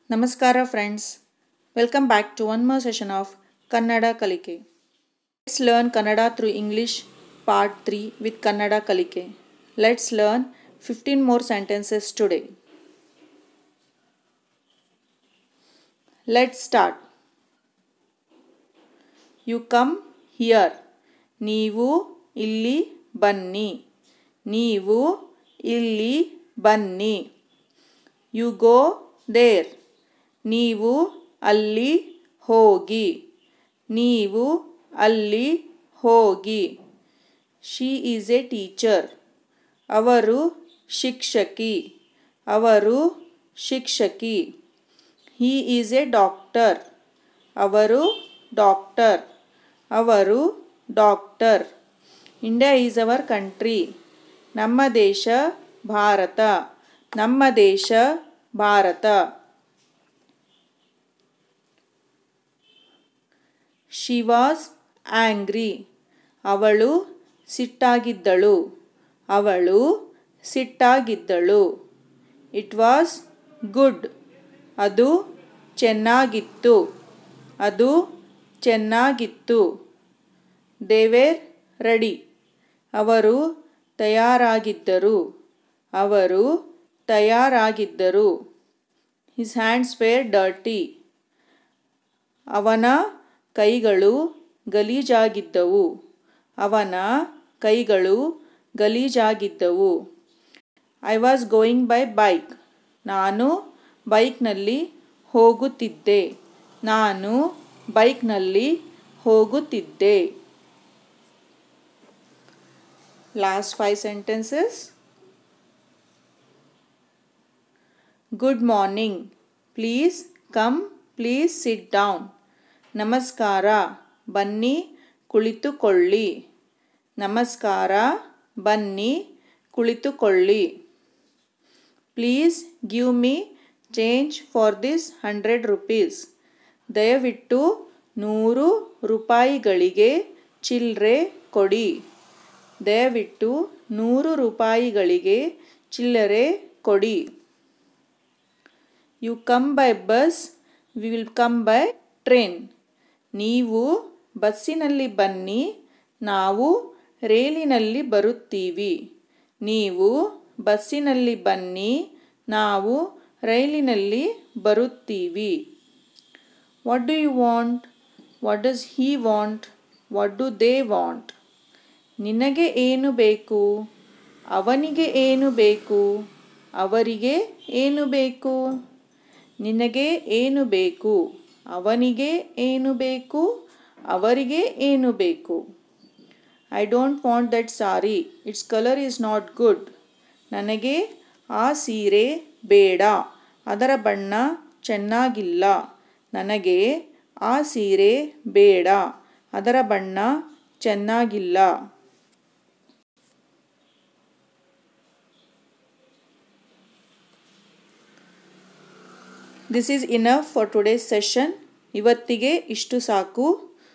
ನಮಸ್ಕಾರ friends welcome back to one more session of Kannada ಕಲಿಕೆ let's learn Kannada through English part three with Kannada ಕಲಿಕೆ let's learn fifteen more sentences today let's start you come here ನೀವು ಇಲ್ಲಿ ಬನ್ನಿ ನೀವು ಇಲ್ಲಿ ಬನ್ನಿ ಯು ಗೋ ದೇರ್ ನೀವು ಅಲ್ಲಿ ಹೋಗಿ ನೀವು ಅಲ್ಲಿ ಹೋಗಿ ಶಿ ಈಸ್ ಎ ಟೀಚರ್ ಅವರು ಶಿಕ್ಷಕಿ ಅವರು ಶಿಕ್ಷಕಿ ಹೀ ಈಸ್ ಎ ಡಾಕ್ಟರ್ ಅವರು ಡಾಕ್ಟರ್ ಅವರು doctor India is our country ನಮ್ಮ ದೇಶ ಭಾರತ ನಮ್ಮ ದೇಶ ಭಾರತ ಶಿ ವಾಸ್ ಆಂಗ್ರಿ ಅವಳು ಸಿಟ್ಟಾಗಿದ್ದಳು ಅವಳು ಸಿಟ್ಟಾಗಿದ್ದಳು ಇಟ್ ವಾಸ್ ಗುಡ್ ಅದು ಚೆನ್ನಾಗಿತ್ತು ಅದು ಚೆನ್ನಾಗಿತ್ತು ದೇವೇರ್ ರೆಡಿ ಅವರು ತಯಾರಾಗಿದ್ದರು ಅವರು ತಯಾರಾಗಿದ್ದರು ಹಿಸ್ ಹ್ಯಾಂಡ್ಸ್ ವೇರ್ ಡರ್ಟಿ ಅವನ ಕೈಗಳು ಗಲೀಜಾಗಿದ್ದವು ಅವನ ಕೈಗಳು ಗಲೀಜಾಗಿದ್ದವು I was going by bike ನಾನು ಬೈಕ್ನಲ್ಲಿ ಹೋಗುತ್ತಿದ್ದೆ ನಾನು ಬೈಕ್ನಲ್ಲಿ ಹೋಗುತ್ತಿದ್ದೆ last five sentences good morning please come please sit down ನಮಸ್ಕಾರ ಬನ್ನಿ ಕುಳಿತುಕೊಳ್ಳಿ ನಮಸ್ಕಾರ ಬನ್ನಿ ಕುಳಿತುಕೊಳ್ಳಿ please give me change for this hundred rupees ದಯವಿಟ್ಟು ನೂರು ರೂಪಾಯಿಗಳಿಗೆ ಚಿಲ್ಲರೆ ಕೊಡಿ ದಯವಿಟ್ಟು ನೂರು ರೂಪಾಯಿಗಳಿಗೆ ಚಿಲ್ಲರೆ ಕೊಡಿ you come by bus we will come by train ನೀವು ಬಸ್ಸಿನಲ್ಲಿ ಬನ್ನಿ ನಾವು ರೈಲಿನಲ್ಲಿ ಬರುತ್ತೀವಿ ನೀವು ಬಸ್ಸಿನಲ್ಲಿ ಬನ್ನಿ ನಾವು ರೈಲಿನಲ್ಲಿ ಬರುತ್ತೀವಿ what do you want what does he want what do they want ನಿನಗೆ ಏನು ಬೇಕು ಅವನಿಗೆ ಏನು ಬೇಕು ಅವರಿಗೆ ಏನು ಬೇಕು ನಿನಗೆ ಏನು ಬೇಕು ಅವನಿಗೆ ಏನು ಬೇಕು ಅವರಿಗೆ ಏನು ಬೇಕು I don't want that sari its colour is not good ನನಗೆ ಆ ಸೀರೆ ಬೇಡ ಅದರ ಬಣ್ಣ ಚೆನ್ನಾಗಿಲ್ಲ ನನಗೆ ಆ ಸೀರೆ ಬೇಡ ಅದರ ಬಣ್ಣ ಚೆನ್ನಾಗಿಲ್ಲ this is enough for today's session ಇವತ್ತಿಗೆ ಇಷ್ಟು ಸಾಕು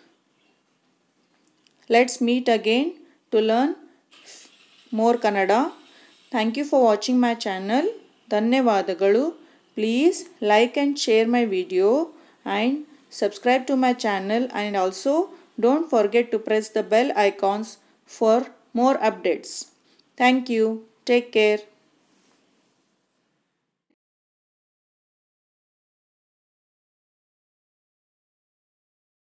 let's meet again to learn more Kannada thank you for watching my channel ಧನ್ಯವಾದಗಳು please like and share my video and subscribe to my channel and also don't forget to press the bell icons for more updates. Thank you. Take care.